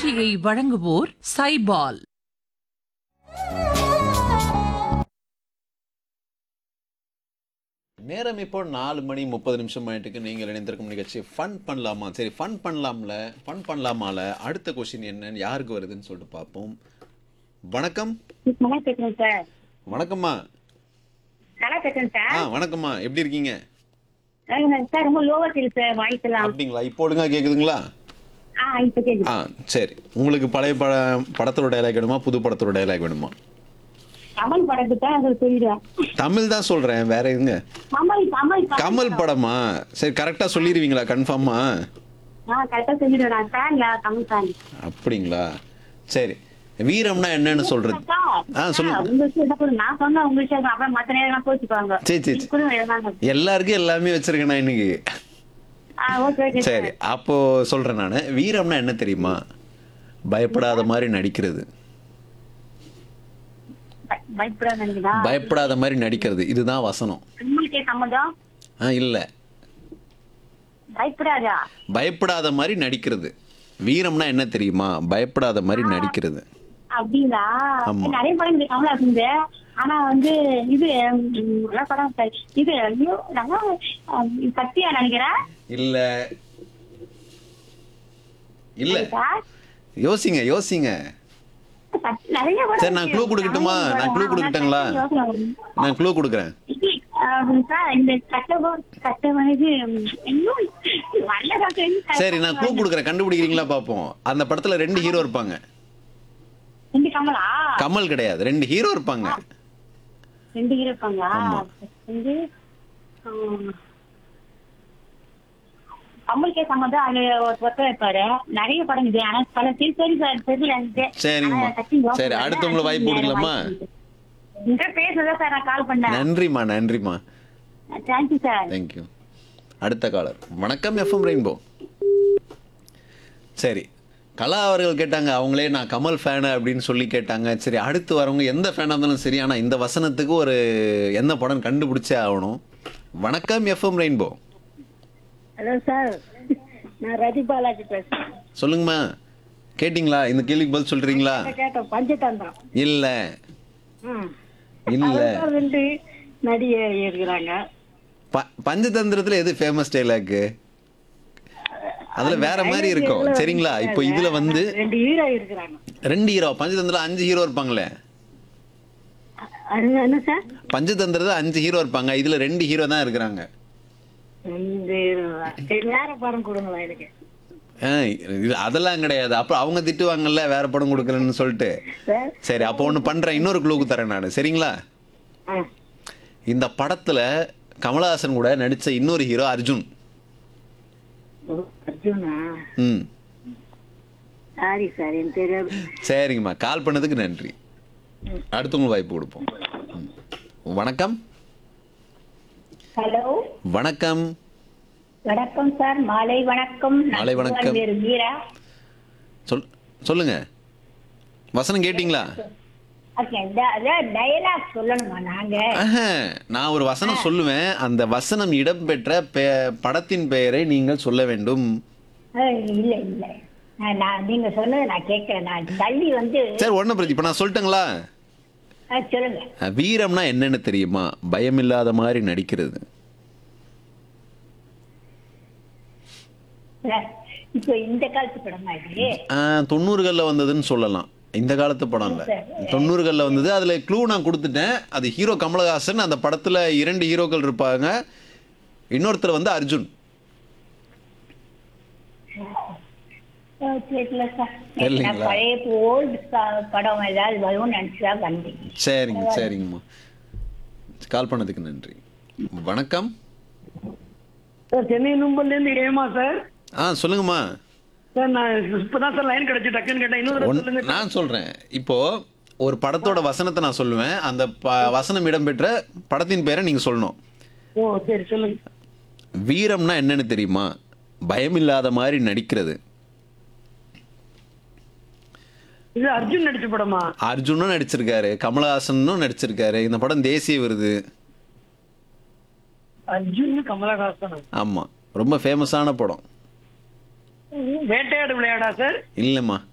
இந்நிகழ்ச்சியை வழங்குவோர் சைபால் நேரம் இப்போ நாலு மணி முப்பது நிமிஷம் ஆயிட்டுக்கு நீங்கள் இணைந்திருக்கும் நிகழ்ச்சி ஃபன் பண்ணலாமா சரி ஃபன் பண்ணலாம்ல ஃபன் பண்ணலாமால அடுத்த கொஷின் என்னன்னு யாருக்கு வருதுன்னு சொல்லிட்டு பார்ப்போம் வணக்கம் நல்லா பேசுறேன் சார் வணக்கம்மா நல்லா பேசுறேன் ஆ சார் வணக்கம்மா எப்படி இருக்கீங்க அஹ் சார் ரொம்ப லோவா இருக்கு சார் வாய்ஸ்லாம் அப்படிங்களா இப்போ ஒழுங்கா கேக்குதுங்களா ஆ இப்ப கேக்குது ஆ சரி உங்களுக்கு பழைய பட படத்தோட டைலாக் வேணுமா புது படத்தோட டைலாக் வேணுமா கமல் படத்துக்கு தான் அது சொல்லிடுவேன் தமிழ் தான் சொல்றேன் வேற எங்க கமல் கமல் கமல் படமா சரி கரெக்டா சொல்லிடுவீங்களா கன்ஃபார்மா ஆ கரெக்டா சொல்லிடுவேன் நான் ஃபேன் கமல் ஃபேன் அப்படிங்களா சரி வீரம்னா என்னன்னு சொல்றது ஆ சொல்லுங்க உங்க விஷயம் தான் சொல்லுங்க. நான் சொன்னா உங்க விஷயம் தான். அப்புறம் மத்த நேரம் கோச்சுக்குவாங்க சரி, சரி, சரி. கூட எழுதாங்க. எல்லாருக்கும் எல்லாமே வச்சிருக்கேன் நான் இன்னைக்கு ஆ ஓகே ஓகே சரி அப்போ சொல்றேன் நான் வீரம்னா என்ன தெரியுமா பயப்படாத மாதிரி நடிக்கிறது பயப்படாத நினைக்கிறா பயப்படாத மாதிரி நடிக்கிறது இதுதான் வசனம் உங்களுக்கே சம்மதம் ஆ இல்ல பயப்படாதா பயப்படாத மாதிரி நடிக்கிறது வீரம்னா என்ன தெரியுமா பயப்படாத மாதிரி நடிக்கிறது அப்படிங்களா ஆமா. நிறைய படம் இருக்கு கமலா இருந்து ஆனா வந்து இது ம், நல்ல படம் சார் இது ஐயோ நல்லா ம், சத்யா நினைக்கிறேன் இல்ல இல்ல சார் யோசிங்க யோசிங்க சத்- நிறைய படம் சரி, நான் இருக்கு. clue கொடுக்கட்டுமா? நிறைய நான் clue படம். கொடுக்கட்டுங்களா? யோசனை வரும். நான் க்ளூ கொடுக்குறேன் இது, ஆம், சார் இந்த கட்டபம் கட்டபம் இது ம், இன்னும் நல்ல டாக்டர் சரி நான் க்ளூ கொடுக்குறேன் கண்டுபிடிக்கிறீங்களா பாப்போம் அந்த படத்துல ரெண்டு ஹீரோ இருப்பாங்க ரெண்டு கமலா கமல் கிடையாது ரெண்டு ஹீரோ இருப்பாங்க ரெண்டு ஹீரோ இருப்பாங்களா ஆமா. வந்து ஆம், கமலுக்கே சம்மந்தம் அதுல ஒருத்தர் இருப்பாரு நிறைய படம் இது ஆனா பல சரி சரி சார் தெரியல எனக்கு சரிங்கம்மா. ஆனா டக்குனு யோசனை சரி, வரல. அடுத்தவங்கள வாய்ப்பு கொடுக்கலாமா? உங்க பேசுறதா சார் நான் கால் பண்ணேன் நன்றிம்மா நன்றிம்மா தேங்க்யூ சார் தேங்க்யூ அடுத்த காலர் வணக்கம் எஃப்எம் ரெயின்போ சரி கலா அவர்கள் கேட்டாங்க அவங்களே நான் கமல் ஃபேனு அப்படின்னு சொல்லி கேட்டாங்க சரி அடுத்து வரவங்க எந்த ஃபேனாக இருந்தாலும் சரி ஆனால் இந்த வசனத்துக்கு ஒரு என்ன படம் கண்டுபிடிச்சே ஆகணும் வணக்கம் எஃப்எம் ரெயின்போ ஹலோ சார் நான் ரதி பாலாஜி பேசுறேன் சொல்லுங்கம்மா கேட்டிங்களா இந்த கேள்விக்கு பதில் சொல்றீங்களா கேட்டோம் பஞ்சதந்திரம் இல்லை ம் இல்லை அதுதான் ரெண்டு நடிகை இருக்கிறாங்க ப பஞ்சதந்திரத்தில் எது ஃபேமஸ் டைலாக்கு அதில் வேற மாதிரி இருக்கும் சரிங்களா இப்போ இதில் வந்து ரெண்டு ஹீரோ இருக்கிறாங்க ரெண்டு ஹீரோ பஞ்சதந்திரம் அஞ்சு ஹீரோ இருப்பாங்களே அது என்ன சார் பஞ்சதந்திரத்தில் அஞ்சு ஹீரோ இருப்பாங்க இதுல ரெண்டு ஹீரோ தான் இருக்கிறாங்க ரெண்டு hero தான். சரி வேற படம் கொடுங்களா எனக்கு ஆ, இது அதெல்லாம் கிடையாது அப்புறம் அவங்க திட்டுவாங்கல்ல வேற படம் கொடுக்குறேன்னு சொல்லிட்டு சார் சரி அப்போ ஒன்று பண்றேன் இன்னொரு க்ளூக்கு தரேன் நான் சரிங்களா ஆ இந்த படத்துல கமலஹாசன் கூட நடிச்ச இன்னொரு ஹீரோ அர்ஜுன் ஓ, அர்ஜுனா ம் சாரி சார் எனக்கு தெரியாது சரிங்கம்மா கால் பண்ணதுக்கு நன்றி அடுத்தவங்க வாய்ப்பு கொடுப்போம் ம். வணக்கம் ஹலோ வணக்கம் வணக்கம் சார் மாலை வணக்கம் நான் மாலை வணக்கம். பேரு மீரா சொல் சொல்லுங்க வசனம் கேட்டிங்களா ஓகே டயலாக் சொல்லணுமா நாங்க ஆஹா, நான் ஒரு வசனம் சொல்லுவேன் அந்த வசனம் இடம்பெற்ற பெ- படத்தின் பெயரை நீங்கள் சொல்ல வேண்டும் அஹ், இல்ல இல்ல நான் நான் நீங்க சொன்னதை நான் கேட்கிறேன் நான் தள்ளி வந்து சரி ஒன்றும் பிரச்சனை இப்போ நான் சொல்லட்டுங்களா அஹ், சொல்லுங்க அஹ், வீரம்னா என்னன்னு தெரியுமா பயமில்லாத மாதிரி நடிக்கிறது சார், இப்போ இந்த காலத்து படமா இது ஆஹ், தொண்ணூறுகள்ல வந்ததுன்னு சொல்லலாம் இந்த காலத்து படம் இல்லை தொண்ணூறுகள்ல வந்தது அதுல க்ளூ நான் கொடுத்துட்டேன் அது ஹீரோ கமலஹாசன் அந்த படத்துல இரண்டு ஹீரோக்கள் இருப்பாங்க இன்னொருத்தர் வந்து அர்ஜுன் அஹ், தெரியல சார் தெரியலீங்களா? நான் பழைய ஓல்டு படம் ஏதாவது வரும்னு நினைச்சுதா வந்தேன் சரிங்க சரிங்கம்மா கால் பண்ணதுக்கு நன்றி வணக்கம் சார் சென்னை நும்பல்லேருந்து ஏமா சார் ஆ சொல்லுங்கம்மா சார் நான் இப்பதான் சார் லைன் கிடைச்சு டக்குன்னு கேட்டேன் இன்னொரு தடவை ஒன்- சொல்லுங்க நான் சொல்றேன் இப்போ ஒரு படத்தோட வசனத்தை நான் சொல்லுவேன் அந்த ப- வசனம் இடம்பெற்ற படத்தின் பேரை நீங்க சொல்லணும் ஓ சரி சொல்லுங்க வீரம்னா என்னன்னு தெரியுமா பயமில்லாத மாதிரி நடிக்கிறது இது அர்ஜுன் நடிச்ச படமா அர்ஜுனும் நடிச்சிருக்காரு கமலஹாசனும் நடிச்சிருக்காரு இந்த படம் தேசிய விருது அர்ஜுன் கமலஹாசன் ஆமா ரொம்ப ஃபேமஸான படம் வேட்டையாடு விளையாடா சார் இல்லைம்மா